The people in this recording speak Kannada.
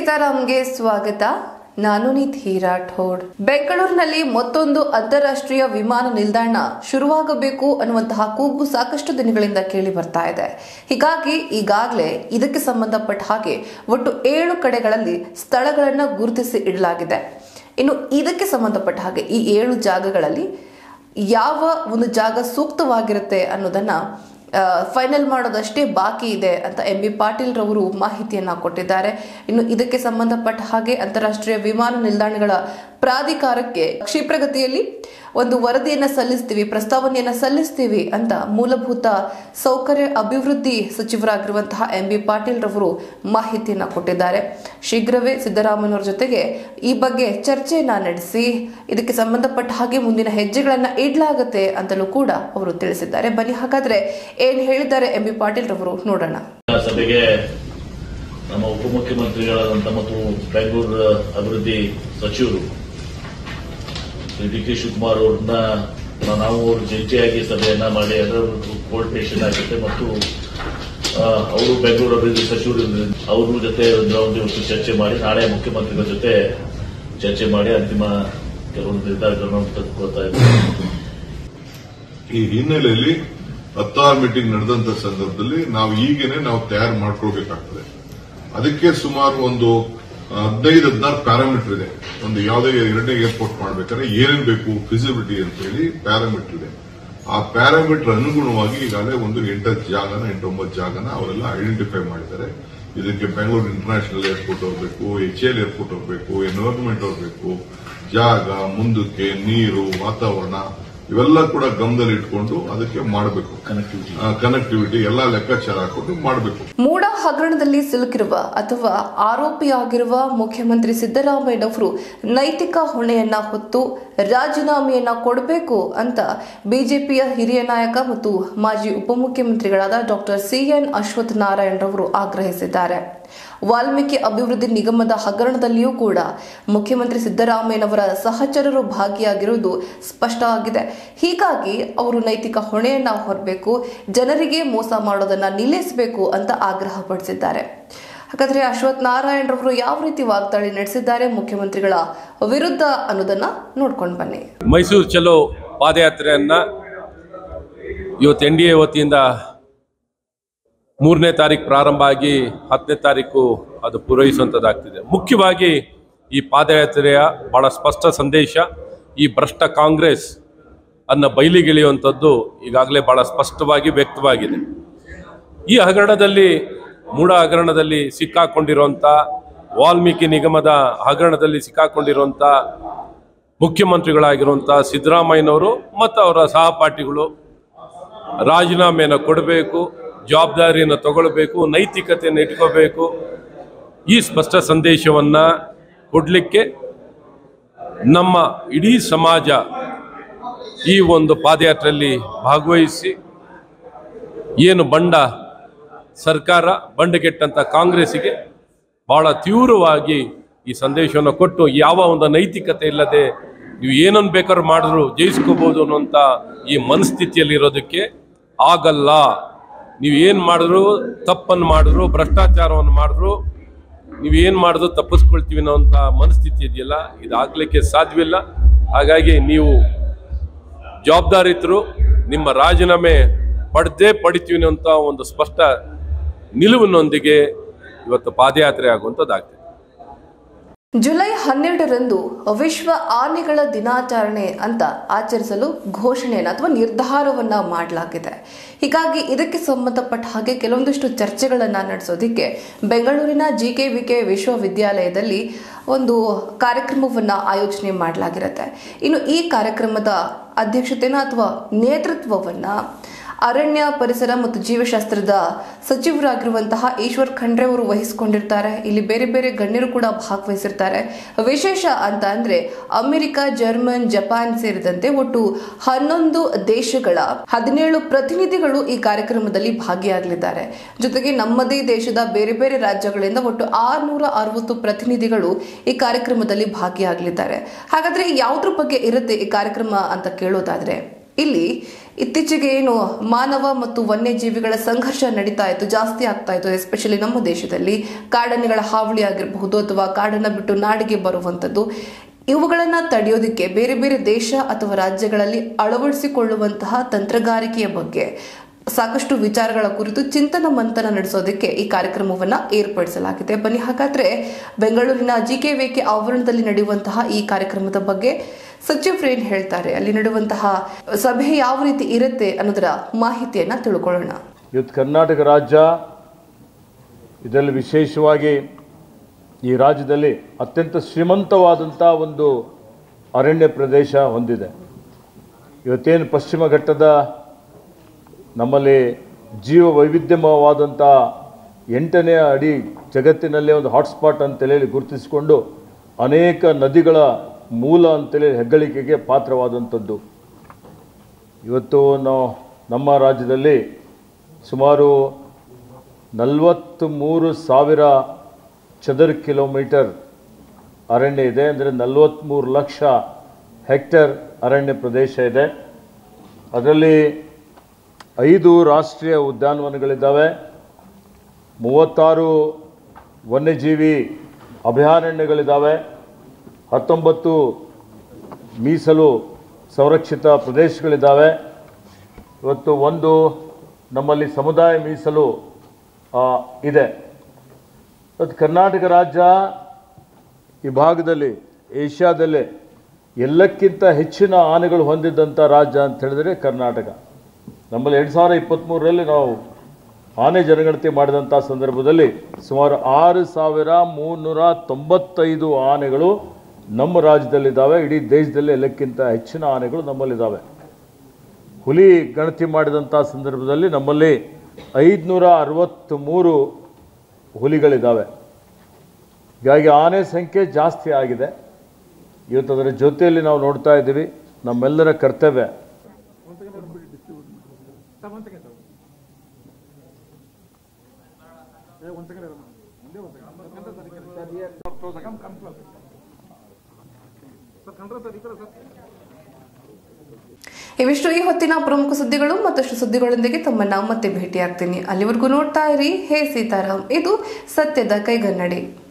ಸೀತಾರಾಮ್ಗೆ ಸ್ವಾಗತ ನಾನು ನಿಧಿ ರಾಠೋಡ್ ಬೆಂಗಳೂರಿನಲ್ಲಿ ಮತ್ತೊಂದು ಅಂತಾರಾಷ್ಟ್ರೀಯ ವಿಮಾನ ನಿಲ್ದಾಣ ಶುರುವಾಗಬೇಕು ಅನ್ನುವಂತಹ ಕೂಗು ಸಾಕಷ್ಟು ದಿನಗಳಿಂದ ಕೇಳಿ ಬರ್ತಾ ಇದೆ ಹೀಗಾಗಿ ಈಗಾಗಲೇ ಇದಕ್ಕೆ ಸಂಬಂಧಪಟ್ಟ ಹಾಗೆ ಒಟ್ಟು ಏಳು ಕಡೆಗಳಲ್ಲಿ ಸ್ಥಳಗಳನ್ನು ಗುರುತಿಸಿ ಇಡಲಾಗಿದೆ ಇನ್ನು ಇದಕ್ಕೆ ಸಂಬಂಧಪಟ್ಟ ಹಾಗೆ ಈ ಏಳು ಜಾಗಗಳಲ್ಲಿ ಯಾವ ಒಂದು ಜಾಗ ಸೂಕ್ತವಾಗಿರುತ್ತೆ ಅನ್ನೋದನ್ನ ಫೈನಲ್ ಮಾಡೋದಷ್ಟೇ ಬಾಕಿ ಇದೆ ಅಂತ ಎಂ ಬಿ ಪಾಟೀಲ್ ರವರು ಮಾಹಿತಿಯನ್ನ ಕೊಟ್ಟಿದ್ದಾರೆ ಇನ್ನು ಇದಕ್ಕೆ ಸಂಬಂಧಪಟ್ಟ ಹಾಗೆ ಅಂತಾರಾಷ್ಟ್ರೀಯ ವಿಮಾನ ನಿಲ್ದಾಣಗಳ ಪ್ರಾಧಿಕಾರಕ್ಕೆ ಕ್ಷಿಪ್ರಗತಿಯಲ್ಲಿ ಒಂದು ವರದಿಯನ್ನ ಸಲ್ಲಿಸ್ತೀವಿ ಪ್ರಸ್ತಾವನೆಯನ್ನ ಸಲ್ಲಿಸ್ತೀವಿ ಅಂತ ಮೂಲಭೂತ ಸೌಕರ್ಯ ಅಭಿವೃದ್ಧಿ ಸಚಿವರಾಗಿರುವಂತಹ ಎಂ ಬಿ ಪಾಟೀಲ್ ರವರು ಮಾಹಿತಿಯನ್ನ ಕೊಟ್ಟಿದ್ದಾರೆ ಶೀಘ್ರವೇ ಸಿದ್ದರಾಮಯ್ಯನವರ ಜೊತೆಗೆ ಈ ಬಗ್ಗೆ ಚರ್ಚೆಯನ್ನ ನಡೆಸಿ ಇದಕ್ಕೆ ಸಂಬಂಧಪಟ್ಟ ಹಾಗೆ ಮುಂದಿನ ಹೆಜ್ಜೆಗಳನ್ನ ಇಡ್ಲಾಗತ್ತೆ ಅಂತಲೂ ಕೂಡ ಅವರು ತಿಳಿಸಿದ್ದಾರೆ ಬನ್ನಿ ಹಾಗಾದ್ರೆ ಏನ್ ಹೇಳಿದ್ದಾರೆ ಎಂ ಬಿ ಪಾಟೀಲ್ ರವರು ನೋಡೋಣ ಸಭೆಗೆ ನಮ್ಮ ಉಪಮುಖ್ಯಮಂತ್ರಿಗಳಾದಂಥ ಮತ್ತು ಬೆಂಗಳೂರು ಅಭಿವೃದ್ಧಿ ಸಚಿವರು ಶ್ರೀ ಡಿ ಕೆ ಶಿವಕುಮಾರ್ ಅವ್ರನ್ನ ನಾವು ಅವರು ಜಂಟಿಯಾಗಿ ಸಭೆಯನ್ನ ಮಾಡಿ ಅದರ ಕೋರ್ಡಿನೇಷನ್ ಆಗುತ್ತೆ ಮತ್ತು ಆ, ಅವರು ಬೆಂಗಳೂರು ಅಭಿವೃದ್ಧಿ ಸಚಿವರು ಅವ್ರ ಜೊತೆ ಒಂದು ಒಂದು ದಿವಸ ಚರ್ಚೆ ಮಾಡಿ ನಾಳೆ ಮುಖ್ಯಮಂತ್ರಿಗಳ ಜೊತೆ ಚರ್ಚೆ ಮಾಡಿ ಅಂತಿಮ ಕೆಲವೊಂದು ನಿರ್ಧಾರಗಳನ್ನು ತೆಗೆದುಕೊಳ್ತಾ ಇದ್ದಾರೆ ಈ ಹಿನ್ನೆಲೆಯಲ್ಲಿ ಹತ್ತಾರು ಮೀಟಿಂಗ್ ನಡೆದಂತ ಸಂದರ್ಭದಲ್ಲಿ ನಾವು ಈಗೇನೆ ನಾವು ತಯಾರು ಮಾಡ್ಕೊಳ್ಬೇಕಾಗ್ತದೆ ಅದಕ್ಕೆ ಸುಮಾರು ಒಂದು ಹದಿನೈದು ಹದಿನಾರು ಪ್ಯಾರಾಮೀಟರ್ ಇದೆ ಒಂದು ಯಾವುದೇ ಎರಡನೇ ಏರ್ಪೋರ್ಟ್ ಮಾಡ್ಬೇಕಾದ್ರೆ ಏನೇನ್ ಬೇಕು ಫಿಸಿಬಿಲಿಟಿ ಅಂತ ಹೇಳಿ ಪ್ಯಾರಾಮೀಟರ್ ಇದೆ ಆ ಪ್ಯಾರಾಮೀಟರ್ ಅನುಗುಣವಾಗಿ ಈಗಾಗಲೇ ಒಂದು ಎಂಟತ್ತು ಜಾಗನ ಎಂಟೊಂಬತ್ತು ಜಾಗನ ಅವರೆಲ್ಲ ಐಡೆಂಟಿಫೈ ಮಾಡಿದ್ದಾರೆ ಇದಕ್ಕೆ ಬೆಂಗಳೂರು ಇಂಟರ್ನ್ಯಾಷನಲ್ ಏರ್ಪೋರ್ಟ್ ಹೋಗ್ಬೇಕು ಎಚ್ ಎಲ್ ಏರ್ಪೋರ್ಟ್ ಹೋಗ್ಬೇಕು ಎನ್ವೈರ್ಮೆಂಟ್ ಹೋಗ್ಬೇಕು ಜಾಗ ಮುಂದಕ್ಕೆ ನೀರು ವಾತಾವರಣ ಇವೆಲ್ಲ ಕೂಡ ಗಮನದಲ್ಲಿ ಇಟ್ಕೊಂಡು ಅದಕ್ಕೆ ಮಾಡಬೇಕು ಕನೆಕ್ಟಿವಿಟಿ ಕನೆಕ್ಟಿವಿಟಿ ಎಲ್ಲ ಲೆಕ್ಕಾಚಾರ ಹಾಕೊಂಡು ಮಾಡಬೇಕು ಮೂಡ ಹಗರಣದಲ್ಲಿ ಸಿಲುಕಿರುವ ಅಥವಾ ಆರೋಪಿಯಾಗಿರುವ ಮುಖ್ಯಮಂತ್ರಿ ಸಿದ್ದರಾಮಯ್ಯನವರು ನೈತಿಕ ಹೊಣೆಯನ್ನ ಹೊತ್ತು ರಾಜೀನಾಮೆಯನ್ನ ಕೊಡಬೇಕು ಅಂತ ಬಿಜೆಪಿಯ ಹಿರಿಯ ನಾಯಕ ಮತ್ತು ಮಾಜಿ ಉಪಮುಖ್ಯಮಂತ್ರಿಗಳಾದ ಡಾಕ್ಟರ್ ಸಿಎನ್ ಅಶ್ವಥ್ ನಾರಾಯಣ್ ರವರು ಆಗ್ರಹಿಸಿದ್ದಾರೆ ವಾಲ್ಮೀಕಿ ಅಭಿವೃದ್ಧಿ ನಿಗಮದ ಹಗರಣದಲ್ಲಿಯೂ ಕೂಡ ಮುಖ್ಯಮಂತ್ರಿ ಸಿದ್ದರಾಮಯ್ಯನವರ ಸಹಚರರು ಭಾಗಿಯಾಗಿರುವುದು ಸ್ಪಷ್ಟವಾಗಿದೆ ಹೀಗಾಗಿ ಅವರು ನೈತಿಕ ಹೊಣೆಯನ್ನ ಹೊರಬೇಕು ಜನರಿಗೆ ಮೋಸ ಮಾಡೋದನ್ನ ನಿಲ್ಲಿಸಬೇಕು ಅಂತ ಆಗ್ರಹ ಪಡಿಸಿದ್ದಾರೆ ಹಾಗಾದ್ರೆ ಅಶ್ವಥ್ ನಾರಾಯಣ್ ರವರು ಯಾವ ರೀತಿ ವಾಗ್ದಾಳಿ ನಡೆಸಿದ್ದಾರೆ ಮುಖ್ಯಮಂತ್ರಿಗಳ ವಿರುದ್ಧ ಅನ್ನೋದನ್ನ ನೋಡ್ಕೊಂಡು ಬನ್ನಿ ಮೈಸೂರು ಚಲೋ ಪಾದಯಾತ್ರೆಯನ್ನ ಇವತ್ತು ಎನ್ ಡಿ ಎ ವತಿಯಿಂದ ಮೂರನೇ ತಾರೀಕು ಪ್ರಾರಂಭ ಆಗಿ ಹತ್ತನೇ ತಾರೀಕು ಅದು ಪೂರೈಸುವಂಥದ್ದಾಗ್ತಿದೆ ಮುಖ್ಯವಾಗಿ ಈ ಪಾದಯಾತ್ರೆಯ ಬಹಳ ಸ್ಪಷ್ಟ ಸಂದೇಶ ಈ ಭ್ರಷ್ಟ ಕಾಂಗ್ರೆಸ್ ಅನ್ನ ಬಯಲಿಗೆಳೆಯುವಂಥದ್ದು ಈಗಾಗಲೇ ಬಹಳ ಸ್ಪಷ್ಟವಾಗಿ ವ್ಯಕ್ತವಾಗಿದೆ ಈ ಹಗರಣದಲ್ಲಿ ಮೂಡ ಹಗರಣದಲ್ಲಿ ಸಿಕ್ಕಾಕೊಂಡಿರುವಂಥ ವಾಲ್ಮೀಕಿ ನಿಗಮದ ಹಗರಣದಲ್ಲಿ ಸಿಕ್ಕಾಕೊಂಡಿರುವಂಥ ಮುಖ್ಯಮಂತ್ರಿಗಳಾಗಿರುವಂಥ ಸಿದ್ದರಾಮಯ್ಯನವರು ಮತ್ತು ಅವರ ಸಹಪಾಠಿಗಳು ರಾಜೀನಾಮೆಯನ್ನು ಕೊಡಬೇಕು ಜವಾಬ್ದಾರಿಯನ್ನು ತಗೊಳ್ಬೇಕು ನೈತಿಕತೆಯನ್ನು ಇಟ್ಕೋಬೇಕು ಈ ಸ್ಪಷ್ಟ ಸಂದೇಶವನ್ನು ಕೊಡಲಿಕ್ಕೆ ನಮ್ಮ ಇಡೀ ಸಮಾಜ ಈ ಒಂದು ಪಾದಯಾತ್ರೆಯಲ್ಲಿ ಭಾಗವಹಿಸಿ ಏನು ಬಂಡ ಸರ್ಕಾರ ಬಂಡಗೆಟ್ಟಂಥ ಕಾಂಗ್ರೆಸ್ಸಿಗೆ ಬಹಳ ತೀವ್ರವಾಗಿ ಈ ಸಂದೇಶವನ್ನು ಕೊಟ್ಟು ಯಾವ ಒಂದು ನೈತಿಕತೆ ಇಲ್ಲದೆ ನೀವು ಏನನ್ನು ಬೇಕಾದ್ರೂ ಮಾಡಿದ್ರು ಜಯಿಸ್ಕೋಬೋದು ಅನ್ನುವಂಥ ಈ ಮನಸ್ಥಿತಿಯಲ್ಲಿ ಇರೋದಕ್ಕೆ ಆಗಲ್ಲ ನೀವು ಏನು ಮಾಡಿದ್ರು ತಪ್ಪನ್ನು ಮಾಡಿದ್ರು ಭ್ರಷ್ಟಾಚಾರವನ್ನು ಮಾಡಿದ್ರು ನೀವು ಏನು ಮಾಡಿದ್ರು ತಪ್ಪಿಸ್ಕೊಳ್ತೀವಿ ಅನ್ನೋಂಥ ಮನಸ್ಥಿತಿ ಇದೆಯಲ್ಲ ಇದಾಗಲಿಕ್ಕೆ ಸಾಧ್ಯವಿಲ್ಲ ಹಾಗಾಗಿ ನೀವು ಜವಾಬ್ದಾರಿತರು ನಿಮ್ಮ ರಾಜೀನಾಮೆ ಪಡೆದೇ ಪಡಿತೀವಿ ಅಂತ ಒಂದು ಸ್ಪಷ್ಟ ನಿಲುವಿನೊಂದಿಗೆ ಇವತ್ತು ಪಾದಯಾತ್ರೆ ಆಗುವಂಥದ್ದಾಗ್ತದೆ ಜುಲೈ ಹನ್ನೆರಡರಂದು ವಿಶ್ವ ಆನೆಗಳ ದಿನಾಚರಣೆ ಅಂತ ಆಚರಿಸಲು ಘೋಷಣೆಯನ್ನು ಅಥವಾ ನಿರ್ಧಾರವನ್ನ ಮಾಡಲಾಗಿದೆ ಹೀಗಾಗಿ ಇದಕ್ಕೆ ಸಂಬಂಧಪಟ್ಟ ಹಾಗೆ ಕೆಲವೊಂದಿಷ್ಟು ಚರ್ಚೆಗಳನ್ನು ನಡೆಸೋದಕ್ಕೆ ಬೆಂಗಳೂರಿನ ಜಿ ಕೆ ವಿ ಕೆ ವಿಶ್ವವಿದ್ಯಾಲಯದಲ್ಲಿ ಒಂದು ಕಾರ್ಯಕ್ರಮವನ್ನು ಆಯೋಜನೆ ಮಾಡಲಾಗಿರುತ್ತೆ ಇನ್ನು ಈ ಕಾರ್ಯಕ್ರಮದ ಅಧ್ಯಕ್ಷತೆನ ಅಥವಾ ನೇತೃತ್ವವನ್ನ ಅರಣ್ಯ ಪರಿಸರ ಮತ್ತು ಜೀವಶಾಸ್ತ್ರದ ಸಚಿವರಾಗಿರುವಂತಹ ಈಶ್ವರ್ ಖಂಡ್ರೆ ಅವರು ವಹಿಸಿಕೊಂಡಿರ್ತಾರೆ ಇಲ್ಲಿ ಬೇರೆ ಬೇರೆ ಗಣ್ಯರು ಕೂಡ ಭಾಗವಹಿಸಿರ್ತಾರೆ ವಿಶೇಷ ಅಂತ ಅಂದ್ರೆ ಅಮೆರಿಕ ಜರ್ಮನ್ ಜಪಾನ್ ಸೇರಿದಂತೆ ಒಟ್ಟು ಹನ್ನೊಂದು ದೇಶಗಳ ಹದಿನೇಳು ಪ್ರತಿನಿಧಿಗಳು ಈ ಕಾರ್ಯಕ್ರಮದಲ್ಲಿ ಭಾಗಿಯಾಗಲಿದ್ದಾರೆ ಜೊತೆಗೆ ನಮ್ಮದೇ ದೇಶದ ಬೇರೆ ಬೇರೆ ರಾಜ್ಯಗಳಿಂದ ಒಟ್ಟು ಆರ್ನೂರ ಅರವತ್ತು ಪ್ರತಿನಿಧಿಗಳು ಈ ಕಾರ್ಯಕ್ರಮದಲ್ಲಿ ಭಾಗಿಯಾಗಲಿದ್ದಾರೆ ಹಾಗಾದ್ರೆ ಯಾವುದ್ರ ಬಗ್ಗೆ ಇರುತ್ತೆ ಈ ಕಾರ್ಯಕ್ರಮ ಅಂತ ಕೇಳೋದಾದ್ರೆ ಇಲ್ಲಿ ಇತ್ತೀಚೆಗೆ ಏನು ಮಾನವ ಮತ್ತು ವನ್ಯಜೀವಿಗಳ ಸಂಘರ್ಷ ನಡೀತಾ ಇತ್ತು ಜಾಸ್ತಿ ಆಗ್ತಾ ಇತ್ತು ಎಸ್ಪೆಷಲಿ ನಮ್ಮ ದೇಶದಲ್ಲಿ ಕಾಡಾನೆಗಳ ಹಾವಳಿ ಆಗಿರಬಹುದು ಅಥವಾ ಕಾಡನ್ನ ಬಿಟ್ಟು ನಾಡಿಗೆ ಬರುವಂಥದ್ದು ಇವುಗಳನ್ನ ತಡೆಯೋದಕ್ಕೆ ಬೇರೆ ಬೇರೆ ದೇಶ ಅಥವಾ ರಾಜ್ಯಗಳಲ್ಲಿ ಅಳವಡಿಸಿಕೊಳ್ಳುವಂತಹ ತಂತ್ರಗಾರಿಕೆಯ ಬಗ್ಗೆ ಸಾಕಷ್ಟು ವಿಚಾರಗಳ ಕುರಿತು ಚಿಂತನ ಮಂಥನ ನಡೆಸೋದಕ್ಕೆ ಈ ಕಾರ್ಯಕ್ರಮವನ್ನ ಏರ್ಪಡಿಸಲಾಗಿದೆ ಬನ್ನಿ ಹಾಗಾದ್ರೆ ಬೆಂಗಳೂರಿನ ಜಿಕೆವಿಕೆ ಆವರಣದಲ್ಲಿ ನಡೆಯುವಂತಹ ಈ ಕಾರ್ಯಕ್ರಮದ ಬಗ್ಗೆ ಸಚಿವರು ಏನ್ ಹೇಳ್ತಾರೆ ಅಲ್ಲಿ ನಡೆಯುವಂತಹ ಸಭೆ ಯಾವ ರೀತಿ ಇರುತ್ತೆ ಅನ್ನೋದರ ಮಾಹಿತಿಯನ್ನ ತಿಳ್ಕೊಳ್ಳೋಣ ಇವತ್ತು ಕರ್ನಾಟಕ ರಾಜ್ಯ ಇದರಲ್ಲಿ ವಿಶೇಷವಾಗಿ ಈ ರಾಜ್ಯದಲ್ಲಿ ಅತ್ಯಂತ ಶ್ರೀಮಂತವಾದಂಥ ಒಂದು ಅರಣ್ಯ ಪ್ರದೇಶ ಹೊಂದಿದೆ ಇವತ್ತೇನು ಪಶ್ಚಿಮ ಘಟ್ಟದ ನಮ್ಮಲ್ಲಿ ಜೀವ ವೈವಿಧ್ಯಮಯವಾದಂಥ ಎಂಟನೇ ಅಡಿ ಜಗತ್ತಿನಲ್ಲೇ ಒಂದು ಹಾಟ್ಸ್ಪಾಟ್ ಅಂತೇಳಿ ಗುರುತಿಸಿಕೊಂಡು ಅನೇಕ ನದಿಗಳ ಮೂಲ ಅಂತೇಳಿ ಹೆಗ್ಗಳಿಕೆಗೆ ಪಾತ್ರವಾದಂಥದ್ದು ಇವತ್ತು ನಾವು ನಮ್ಮ ರಾಜ್ಯದಲ್ಲಿ ಸುಮಾರು ನಲವತ್ತ್ಮೂರು ಸಾವಿರ ಚದರ ಕಿಲೋಮೀಟರ್ ಅರಣ್ಯ ಇದೆ ಅಂದರೆ ನಲವತ್ತ್ಮೂರು ಲಕ್ಷ ಹೆಕ್ಟೇರ್ ಅರಣ್ಯ ಪ್ರದೇಶ ಇದೆ ಅದರಲ್ಲಿ ಐದು ರಾಷ್ಟ್ರೀಯ ಉದ್ಯಾನವನಗಳಿದ್ದಾವೆ ಮೂವತ್ತಾರು ವನ್ಯಜೀವಿ ಅಭಯಾರಣ್ಯಗಳಿದ್ದಾವೆ ಹತ್ತೊಂಬತ್ತು ಮೀಸಲು ಸಂರಕ್ಷಿತ ಪ್ರದೇಶಗಳಿದ್ದಾವೆ ಇವತ್ತು ಒಂದು ನಮ್ಮಲ್ಲಿ ಸಮುದಾಯ ಮೀಸಲು ಆ, ಇದೆ ಇವತ್ತು ಕರ್ನಾಟಕ ರಾಜ್ಯ ಈ ಭಾಗದಲ್ಲಿ ಏಷ್ಯಾದಲ್ಲೇ ಎಲ್ಲಕ್ಕಿಂತ ಹೆಚ್ಚಿನ ಆನೆಗಳು ಹೊಂದಿದ್ದಂಥ ರಾಜ್ಯ ಅಂತ ಹೇಳಿದರೆ ಕರ್ನಾಟಕ ನಮ್ಮಲ್ಲಿ ಎರಡು ಸಾವಿರ ಇಪ್ಪತ್ತ್ಮೂರರಲ್ಲಿ ನಾವು ಆನೆ ಜನಗಣತಿ ಮಾಡಿದಂಥ ಸಂದರ್ಭದಲ್ಲಿ ಸುಮಾರು ಆರು ಸಾವಿರ ಮೂನ್ನೂರ ತೊಂಬತ್ತೈದು ಆನೆಗಳು ನಮ್ಮ ರಾಜ್ಯದಲ್ಲಿದ್ದಾವೆ ಇಡೀ ದೇಶದಲ್ಲಿ ಎಲ್ಲಕ್ಕಿಂತ ಹೆಚ್ಚಿನ ಆನೆಗಳು ನಮ್ಮಲ್ಲಿದ್ದಾವೆ ಹುಲಿ ಗಣತಿ ಮಾಡಿದಂಥ ಸಂದರ್ಭದಲ್ಲಿ ನಮ್ಮಲ್ಲಿ ಐದುನೂರ ಅರವತ್ತ್ಮೂರು ಹುಲಿಗಳಿದ್ದಾವೆ ಹೀಗಾಗಿ ಆನೆ ಸಂಖ್ಯೆ ಜಾಸ್ತಿ ಆಗಿದೆ ಇವತ್ತು ಅದರ ಜೊತೆಯಲ್ಲಿ ನಾವು ನೋಡ್ತಾ ಇದ್ದೀವಿ ನಮ್ಮೆಲ್ಲರ ಕರ್ತವ್ಯ ಇವಿಷ್ಟು ಈ ಹೊತ್ತಿನ ಪ್ರಮುಖ ಸುದ್ದಿಗಳು ಮತ್ತಷ್ಟು ಸುದ್ದಿಗಳೊಂದಿಗೆ ತಮ್ಮನ್ನ ಮತ್ತೆ ಭೇಟಿಯಾಗ್ತೀನಿ ಅಲ್ಲಿವರೆಗೂ ನೋಡ್ತಾ ಇರಿ ಹೇ ಸೀತಾರಾಮ್ ಇದು ಸತ್ಯದ ಕೈಗನ್ನಡಿ